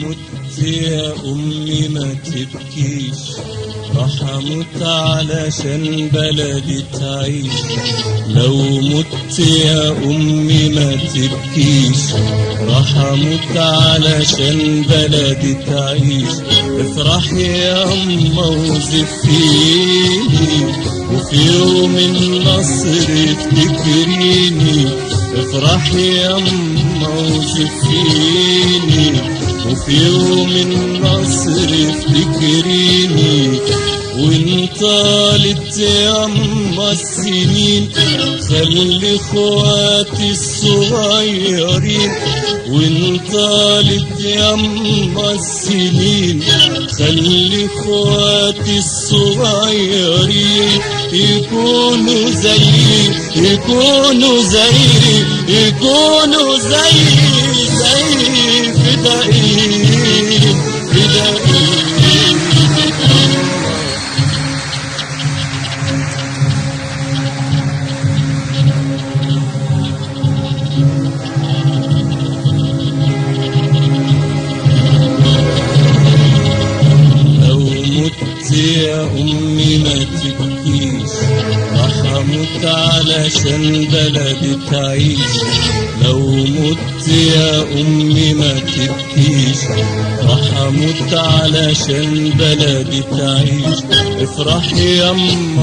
مت يا أمي ما تبكيش راح أموت علشان بلدي تعيش لو مت يا أمي ما تبكيش راح أموت علشان بلدي تعيش افرحي يا أما وزفيني وفي يوم النصر افتكريني افرحي يا أما وزفيني وفي يوم النصر افتكريني وان طالت ياما السنين خلي اخواتي الصغيرين وان طالت ياما السنين خلي اخواتي الصغيرين يكونوا زيي يكونوا زيي يكونوا زيي زيي فدائين فدائين لو مت يا أمي ما تبكيش راح أموت علشان بلدي تعيش لو مت يا أمي ما تبكيش راح أموت علشان بلدي تعيش افرحي يما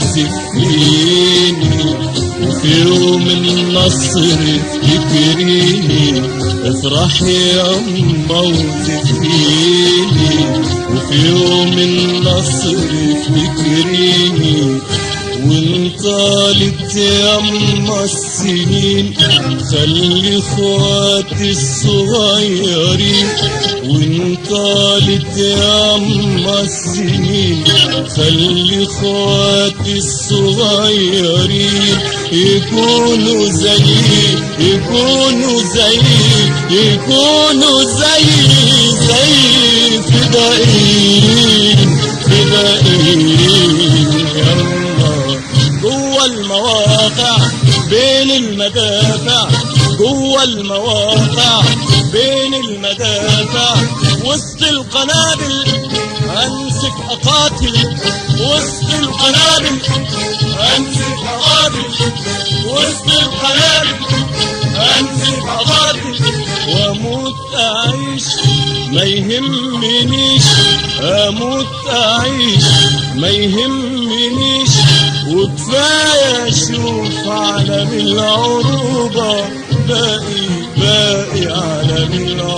وزفيني وفي يوم النصر افتكريني افرحي يما وزفيني وفي يوم النصر افتكريني وان طالت ياما السنين خلي اخواتي الصغيرين وان طالت ياما السنين خلي اخواتي الصغيرين يكونوا زيي يكونوا زيي يكونوا زيي زي فدائين فدائين يلا جوه المواقع بين المدافع جوه المواقع بين المدافع وسط القنابل امسك اقاتل وسط القنابل امسك اقاتل وسط القنابل امسك اقاتل واموت اعيش ما يهمنيش اموت اعيش ما يهمنيش وكفايه اشوف عالم العروبه باقي باقي عالم العروبه